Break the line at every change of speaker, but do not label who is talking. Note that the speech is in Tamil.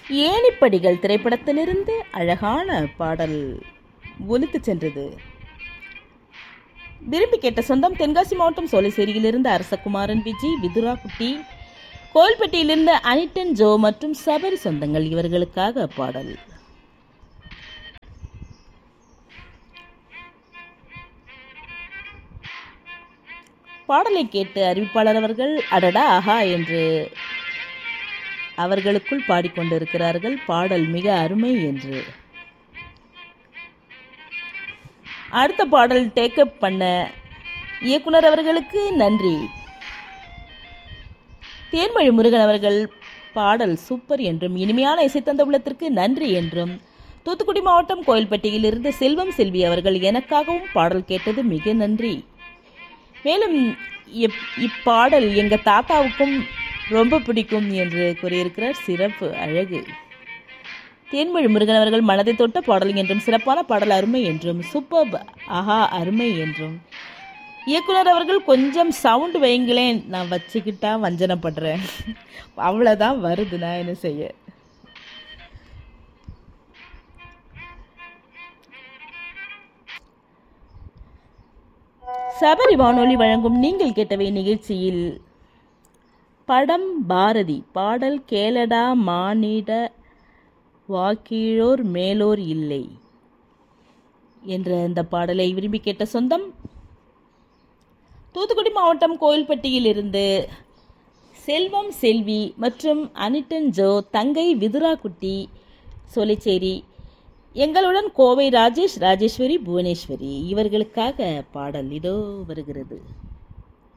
ஏணிப்படிகள் திரைப்படத்திலிருந்து அழகான பாடல் ஒலித்து சென்றது விரும்பி கேட்ட சொந்தம் தென்காசி மாவட்டம் சோலைசேரியிலிருந்து அரசகுமாரன் விஜய் விதுரா குட்டி கோயில்பட்டியிலிருந்து அனிட்டன் ஜோ மற்றும் சபரி சொந்தங்கள் இவர்களுக்காக பாடல் பாடலை கேட்டு அறிவிப்பாளர் அவர்கள் அடடா ஆஹா என்று அவர்களுக்குள் பாடிக்கொண்டிருக்கிறார்கள் பாடல் மிக அருமை என்று அடுத்த பாடல் டேக்கப் பண்ண இயக்குனர் அவர்களுக்கு நன்றி தேன்மொழி முருகன் அவர்கள் பாடல் சூப்பர் என்றும் இனிமையான இசைத்தந்த உள்ளத்திற்கு நன்றி என்றும் தூத்துக்குடி மாவட்டம் கோயில்பட்டியில் இருந்து செல்வம் செல்வி அவர்கள் எனக்காகவும் பாடல் கேட்டது மிக நன்றி மேலும் இப் இப்பாடல் எங்க தாத்தாவுக்கும் ரொம்ப பிடிக்கும் என்று கூறியிருக்கிறார் சிறப்பு அழகு தேன்மொழி முருகன் அவர்கள் மனதை தொட்ட பாடல் என்றும் சிறப்பான பாடல் அருமை என்றும் சூப்பர் ஆஹா அருமை என்றும் இயக்குனர் அவர்கள் கொஞ்சம் சவுண்டு வைங்களேன் நான் வச்சுக்கிட்டா வஞ்சனப்படுறேன் அவ்வளோதான் வருது நான் என்ன செய்ய சபரி வானொலி வழங்கும் நீங்கள் கேட்டவை நிகழ்ச்சியில் படம் பாரதி பாடல் கேளடா மானிட வாக்கீழோர் மேலோர் இல்லை என்ற இந்த பாடலை விரும்பி கேட்ட சொந்தம் தூத்துக்குடி மாவட்டம் கோயில்பட்டியில் இருந்து செல்வம் செல்வி மற்றும் அனிட்டன் ஜோ தங்கை விதுரா குட்டி சொலிச்சேரி எங்களுடன் கோவை ராஜேஷ் ராஜேஸ்வரி புவனேஸ்வரி இவர்களுக்காக பாடல் இதோ வருகிறது